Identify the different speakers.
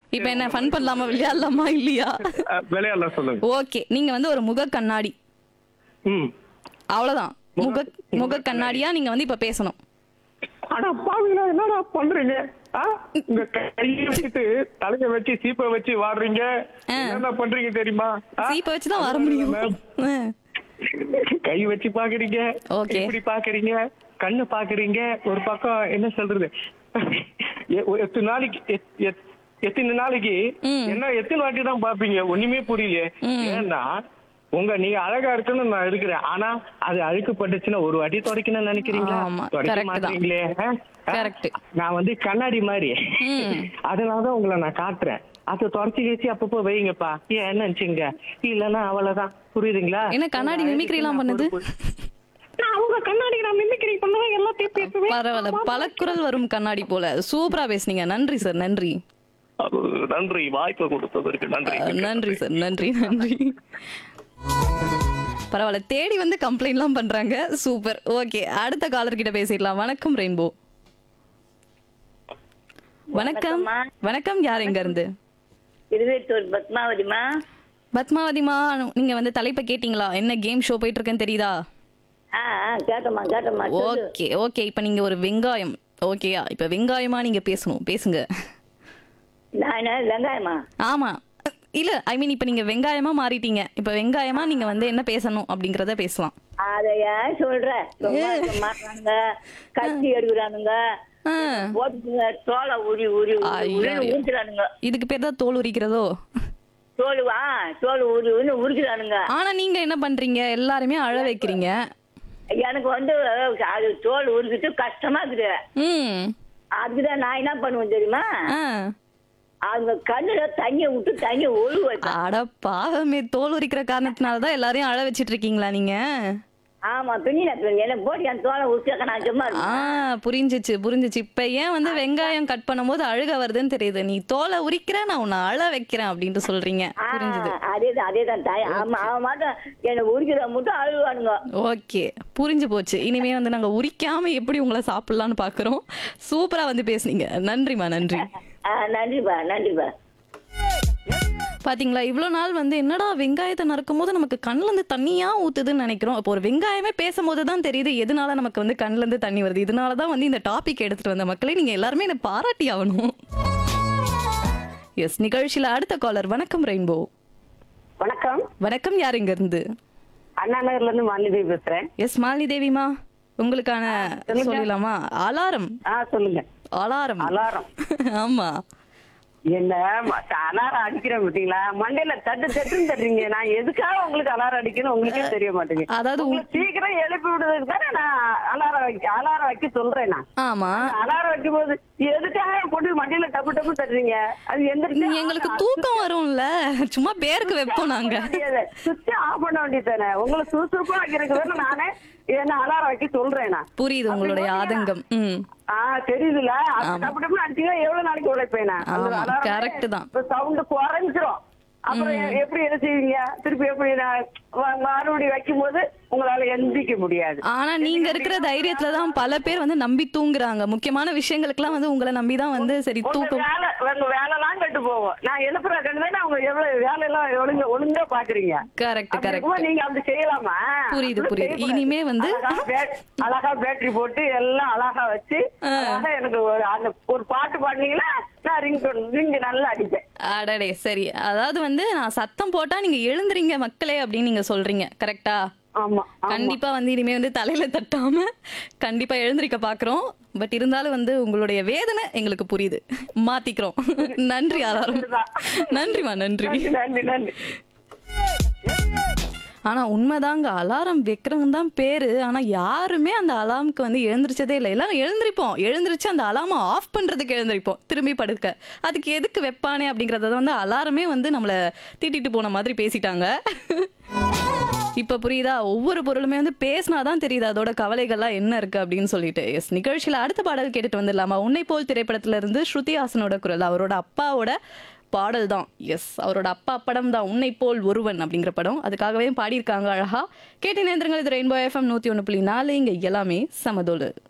Speaker 1: இப்ப என்ன ஃபன் பண்ணலாமா விளையாடலாமா இல்லையா
Speaker 2: அஹ், விளையாடலாம் சொல்லுங்க
Speaker 1: ஓகே நீங்க வந்து ஒரு முக கண்ணாடி
Speaker 2: ம்
Speaker 1: அவ்வளவுதான் முக முக கண்ணாடியா நீங்க வந்து இப்ப பேசணும்
Speaker 2: ஆனா பாவீங்களா என்னடா பண்றீங்க ஆ? உங்க கையை வச்சுட்டு தலைய வச்சு சீப்பை வச்சு வாடுறீங்க
Speaker 1: ஆ.
Speaker 2: என்ன பண்றீங்க தெரியுமா ஆ?
Speaker 1: சீப்பை வச்சுதான் வர முடியும் ஆ.
Speaker 2: கை வச்சு பாக்குறீங்க
Speaker 1: Okay.
Speaker 2: இப்படி பாக்குறீங்க கண்ணு பாக்குறீங்க ஒரு பக்கம் என்ன சொல்றது எ- ஒரு எத்தனை நாளைக்கு எத்- எத்- எத்தனை நாளைக்கு
Speaker 1: ம்.
Speaker 2: என்ன எத்தனை வாட்டி தான் பாப்பீங்க ஒண்ணுமே புரியல
Speaker 1: ம்.
Speaker 2: ஏன்னா உங்க நீங்க அழகா இருக்குன்னு நான் இருக்கிறேன் ஆனா அது அழுக்கு பட்டுச்சுன்னா ஒரு வாட்டி துடைக்கணும்னு நினைக்கிறீங்களா
Speaker 1: ஆமா,
Speaker 2: துடைக்க
Speaker 1: correct தான்.
Speaker 2: மாட்டீங்களே ஆ? ஆ?
Speaker 1: Correct.
Speaker 2: நான் வந்து கண்ணாடி மாதிரி
Speaker 1: ம்.
Speaker 2: அதனாலதான் உங்களை நான் காட்டுறேன் அதை தொடச்சி வச்சு அப்பப்போ வைங்கப்பா ஏன் என்ன நினைச்சுங்க இல்லன்னா அவ்வளவுதான் புரியுதுங்களா
Speaker 1: என்ன கண்ணாடி mimicry எல்லாம் பண்ணுது?
Speaker 2: நான் அவங்க கண்ணாடி நான் மிமிக்ரி பண்ணுவேன் எல்லாத்தையும் பேசுவேன்
Speaker 1: பரவாயில்ல பல குரல் வரும் கண்ணாடி போல சூப்பரா பேசுனீங்க நன்றி சார் நன்றி
Speaker 2: அது நன்றி வாய்ப்பு கொடுத்ததற்கு நன்றி
Speaker 1: அஹ், நன்றி சார் நன்றி நன்றி பரவாயில்ல தேடி வந்து கம்ப்ளைண்ட்லாம் பண்றாங்க சூப்பர் ஓகே அடுத்த காலர் கிட்ட பேசிடலாம் வணக்கம் ரெயின்போ வணக்கம்
Speaker 3: வணக்கம்மா.
Speaker 1: வணக்கம் யார் எங்க இருந்து
Speaker 3: இருவேத்தூர் பத்மாவதிமா
Speaker 1: பத்மாவதிமா நீங்க வந்து தலைப்பை கேட்டீங்களா என்ன கேம் ஷோ போயிட்டு இருக்குன்னு தெரியுதா
Speaker 3: ஆ ஆ, கேட்டம்மா கேட்டம்மா சொல்லு.
Speaker 1: ஓகே ஓகே இப்போ நீங்க ஒரு வெங்காயம் ஓகேயா இப்போ வெங்காயமா நீங்க பேசணும் பேசுங்க
Speaker 3: நான் என்ன வெங்காயமா
Speaker 1: ஆமா இல்ல ஐ மீன் இப்போ நீங்க வெங்காயமா மாறிட்டீங்க இப்போ வெங்காயமா நீங்க வந்து என்ன பேசணும் அப்படிங்கறத பேசலாம்
Speaker 3: அதை ஏன் சொல்ற வெங்காயத்தை மாட்டுறானுங்க கத்தி எடுக்கிறானுங்க
Speaker 1: ஆ,
Speaker 3: போட்டுங்க தோலை உரி உரி உரி
Speaker 1: ஐயோ.
Speaker 3: உரி ஊத்துறானுங்க
Speaker 1: இதுக்கு பேர் தான் தோல் உரிக்கிறதோ
Speaker 3: தோல் வா தோல் உரி உரி உரிக்கிறானுங்க
Speaker 1: ஆனா நீங்க என்ன பண்றீங்க எல்லாருமே அழ வைக்கிறீங்க
Speaker 3: எனக்கு வந்து அது தோல் உரிக்கிட்டு கஷ்டமா இருக்குது
Speaker 1: ம்
Speaker 3: அதுக்குதான் நான் என்ன பண்ணுவேன் தெரியுமா
Speaker 1: ஆ
Speaker 3: அவங்க கண்ணுல தண்ணியை விட்டு தண்ணியை ஒழு வைப்பேன்
Speaker 1: அட பாவமே தோல் உரிக்கிற காரணத்தினால தான் எல்லாரையும் அழ வச்சிட்டு இருக்கீங்களா நீங்க
Speaker 3: ஆமா பின்னி என்ன போட்டு என் தோலை உரிச்சாக்க நான் சும்மா
Speaker 1: ஆ
Speaker 3: இருப்பேன்.
Speaker 1: புரிஞ்சிச்சு புரிஞ்சிச்சு இப்ப ஏன் வந்து வெங்காயம் கட் பண்ணும்போது அழுக வருதுன்னு தெரியுது நீ தோலை உரிக்கிற நான் உன்னை அழ வைக்கிறேன் அப்படின்ட்டு சொல்றீங்க
Speaker 3: ஆ,
Speaker 1: புரிஞ்சுது
Speaker 3: அதேதான் அதேதான் தாய் ஆமா அவன் மட்டும் என்னை உரிக்கிற மட்டும் அழுவானுங்க
Speaker 1: ஓகே புரிஞ்சு போச்சு இனிமே வந்து நாங்க உரிக்காம எப்படி உங்களை சாப்பிடலாம்னு பாக்குறோம் சூப்பரா வந்து பேசுனீங்க நன்றிமா நன்றி
Speaker 3: ஆ, நன்றிப்பா நன்றிப்பா
Speaker 1: பாத்தீங்களா இவ்வளோ நாள் வந்து என்னடா வெங்காயத்தை நறுக்கும் போது நமக்கு கண்ணுல இருந்து தண்ணியா ஊத்துதுன்னு நினைக்கிறோம் இப்போ ஒரு வெங்காயமே பேசும்போது தான் தெரியுது எதனால நமக்கு வந்து கண்ணுல இருந்து தண்ணி வருது இதனால தான் வந்து இந்த டாபிக் எடுத்துட்டு வந்த மக்களே நீங்க எல்லாருமே என்னை பாராட்டி ஆகணும் எஸ் நிகழ்ச்சியில அடுத்த காலர் வணக்கம் ரெயின்போ
Speaker 4: வணக்கம்
Speaker 1: வணக்கம் யார் இங்க இருந்து
Speaker 4: அண்ணா நகர்ல இருந்து மாலினி பேசுறேன்
Speaker 1: எஸ் மாலினி தேவிமா உங்களுக்கான சொல்லலாமா அலாரம்
Speaker 4: ஆ சொல்லுங்க
Speaker 1: அலாரம்
Speaker 4: அலாரம்
Speaker 1: ஆமா
Speaker 4: என்ன ம- அலாரம் அடிக்கிறேன் பாத்தீங்களா மண்டையில தட்டு தட்டுன்னு தட்டுறீங்க நான் எதுக்காக உங்களுக்கு அலாரம் அடிக்கணும் உங்களுக்கே தெரிய மாட்டேங்குது
Speaker 1: அதாவது
Speaker 4: உங்களை சீக்கிரம் எழுப்பி விடுறதுக்கு தானே நான் அலாரம் வைக்க அலாரம் வைக்க சொல்றேன் நான்
Speaker 1: ஆமா
Speaker 4: அலாரம் வைக்கும் போது எதுக்காக போட்டு மண்டையில டப்பு டப்பு தட்டுறீங்க அது எந்திரிச்சு
Speaker 1: எங்களுக்கு தூக்கம் வரும்ல சும்மா பேருக்கு வைப்போம் நாங்க
Speaker 4: சுவிட்ச் ஆஃப் பண்ண வேண்டியதானே உங்களை சுறுசுறுப்பா வைக்கிறதுக்கு தானே நானே என்ன அலாரம் வைக்க சொல்றேன் நான்
Speaker 1: புரியுது உங்களுடைய ஆதங்கம் ம்
Speaker 4: ஆ தெரியுதுல அது டப்பு டப்பு அடிச்சீங்க எவ்வளவு நாளைக்கு உழைப்பேன் நான் அந்த
Speaker 1: ஆமா,
Speaker 4: alarm
Speaker 1: correct தான்.
Speaker 4: இப்ப சவுண்ட் குறைஞ்சிரும் அப்புறம் எ- எப்படி என்ன செய்வீங்க திருப்பி எப்படி நான் வ- மறுபடியும் வைக்கும் போது உங்களால எந்திரிக்க முடியாது
Speaker 1: ஆனா நீங்க இருக்கிற தைரியத்துல தான் பல பேர் வந்து நம்பி தூங்குறாங்க முக்கியமான விஷயங்களுக்குலாம் வந்து உங்களை நம்பி தான் வந்து சரி
Speaker 4: உங்க
Speaker 1: தூக்கம்
Speaker 4: வேலை உங்க வேலைலாம் கெட்டு போகும் நான் எழுப்புற கண்டு அவங்க எவ்வளவு வேலையெல்லாம் ஒழுங்க ஒழுங்கா பாக்குறீங்க
Speaker 1: கரெக்ட்
Speaker 4: அப்படி
Speaker 1: கரெக்ட்
Speaker 4: இருக்கும்போது நீங்க அப்படி செய்யலாமா
Speaker 1: புரியுது,
Speaker 4: அப்படி
Speaker 1: புரியுது.
Speaker 4: செய்யக்கூடாது.
Speaker 1: இனிமே வந்து-
Speaker 4: அழகா பே- அழகா பேட்டரி போட்டு எல்லாம் அழகா வச்சு அழகா எனக்கு ஒரு அந்த ஒரு பாட்டு பாடுனீங்களா நான் ரிங் ரிங் நல்லா அடிப்பேன்
Speaker 1: அடடே சரி அதாவது வந்து நான் சத்தம் போட்டா நீங்க எழுந்துறீங்க மக்களே அப்படின்னு நீங்க சொல்றீங்க கரெக்டா
Speaker 4: ஆமா ஆமா.
Speaker 1: கண்டிப்பா வந்து இனிமே வந்து தலையில தட்டாம கண்டிப்பா எழுந்திருக்க பாக்குறோம் பட் இருந்தாலும் வந்து உங்களுடைய வேதனை எங்களுக்கு புரியுது மாத்திக்கிறோம் நன்றி ஆதாரம் நன்றிமா நன்றி
Speaker 4: நன்றி நன்றி நன்றி
Speaker 1: ஆனா உண்மைதாங்க அலாரம் வைக்கிறவங்க தான் பேரு ஆனா யாருமே அந்த அலார்முக்கு வந்து எழுந்திரிச்சதே இல்லை எல்லாரும் எழுந்திருப்போம் எழுந்திருச்சு அந்த அலார்மை ஆஃப் பண்றதுக்கு எழுந்திருப்போம் திரும்பி படுக்க அதுக்கு எதுக்கு வைப்பானே அப்படிங்கறத வந்து அலாரமே வந்து நம்மள திட்டிட்டு போன மாதிரி பேசிட்டாங்க இப்ப புரியுதா ஒவ்வொரு பொருளுமே வந்து பேசினாதான் தெரியுது அதோட கவலைகள்லாம் என்ன இருக்கு அப்படின்னு சொல்லிட்டு எஸ் நிகழ்ச்சியில அடுத்த பாடல் கேட்டுட்டு வந்துடலாமா உன்னை போல் திரைப்படத்துல இருந்து ஸ்ருதி ஹாசனோட குரல் அவரோட அப்பாவோட பாடல் தான் எஸ் அவரோட அப்பா படம் தான் உன்னை போல் ஒருவன் அப்படிங்கிற படம் அதுக்காகவே பாடியிருக்காங்க அழகா கேட்டு நேந்திரங்கள் இது ரெயின்போ எஃப்எம் நூத்தி ஒன்று புள்ளி நாலு இங்க எல்லாமே சமதோடு